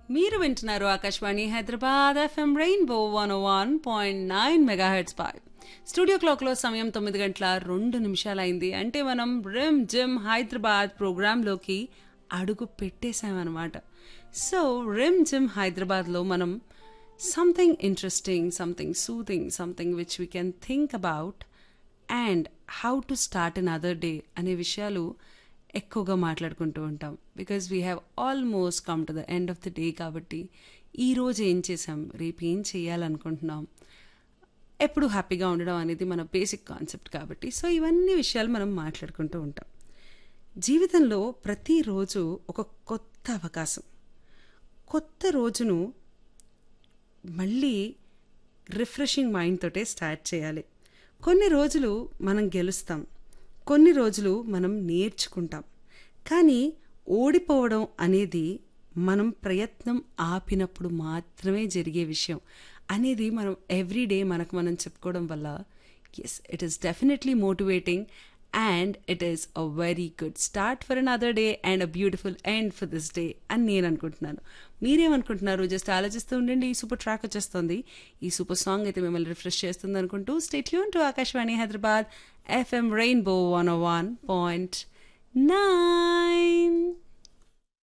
మీరు వింటున్నారు Akashvani Hyderabad FM rainbow one one point nine megahertz పై స్టూడియో క్లాక్లో సమయం తొమ్మిది గంటల రెండు నిమిషాలైంది అంటే మనం రిమ్ జిమ్ హైదరాబాద్ ప్రోగ్రాంలోకి అడుగు పెట్టేశామన్నమాట సో రిమ్ జిమ్ హైదరాబాద్లో మనం something interesting something soothing something which we can think about and how to start another day అనే విషయాలు ఎక్కువగా మాట్లాడుకుంటూ ఉంటాం because we have almost come to the end of the day కాబట్టి ఈరోజు ఏం చేసాం రేపు ఏం చేయాలనుకుంటున్నాం ఎప్పుడు హ్యాపీగా ఉండడం అనేది మన బేసిక్ కాన్సెప్ట్ కాబట్టి సో ఇవన్నీ విషయాలు మనం మాట్లాడుకుంటూ ఉంటాం జీవితంలో ప్రతిరోజు ఒక కొత్త అవకాశం కొత్త రోజును మళ్ళీ రిఫ్రెషింగ్ మైండ్ తోటే స్టార్ట్ చేయాలి కొన్ని రోజులు మనం గెలుస్తాం కొన్ని రోజులు మనం నేర్చుకుంటాం కానీ ఓడిపోవడం అనేది మనం ప్రయత్నం ఆపినప్పుడు మాత్రమే జరిగే విషయం అనేది మనం ఎవ్రీడే మనకు మనం చెప్పుకోవడం వల్ల yes it is definitely motivating and it is a very good start for another day and a beautiful end for this day అని నేను అనుకుంటున్నాను మీరేమనుకుంటున్నారు జస్ట్ ఆలోచిస్తూ ఉండండి ఈ సూపర్ ట్రాక్ వచ్చేస్తుంది ఈ సూపర్ సాంగ్ అయితే మిమ్మల్ని రిఫ్రెష్ చేస్తుంది అనుకుంటూ స్టేట్ యూన్ to Akashvani Hyderabad FM rainbow one one point nine